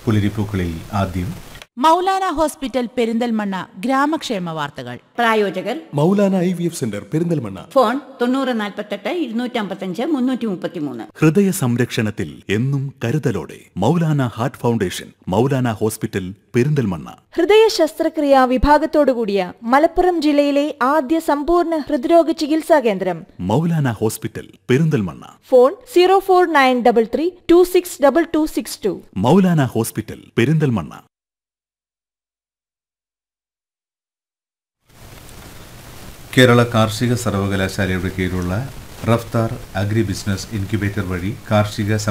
പുലരിപ്പൂക്കളിൽ ആദ്യം മൗലാന ഹോസ്പിറ്റൽ പെരിന്തൽമണ്ണ ഗ്രാമക്ഷേമ വാർത്തകൾ പ്രായോജകർ Moulana I V F centre Perinthalmanna phone തൊണ്ണൂറ് നാൽപ്പത്തെട്ട് ഇരുന്നൂറ്റമ്പത്തഞ്ച് മുന്നൂറ്റി മുപ്പത്തിമൂന്ന് ഹൃദയ സംരക്ഷണത്തിൽ എന്നും കരുതലോടെ Moulana heart foundation Moulana hospital Perinthalmanna ഹൃദയ ശസ്ത്രക്രിയ വിഭാഗത്തോടുകൂടിയ മലപ്പുറം ജില്ലയിലെ ആദ്യ സമ്പൂർണ്ണ ഹൃദ്രോഗ ചികിത്സാ കേന്ദ്രം Moulana hospital Perinthalmanna phone zero four nine double three two six double two six two Moulana hospital Perinthalmanna Kerala കാർഷിക സർവകലാശാലയുടെ കീഴിലുള്ള റഫ്താർ അഗ്രി ബിസിനസ് ഇൻക്യുബേറ്റർ വഴി കാർഷിക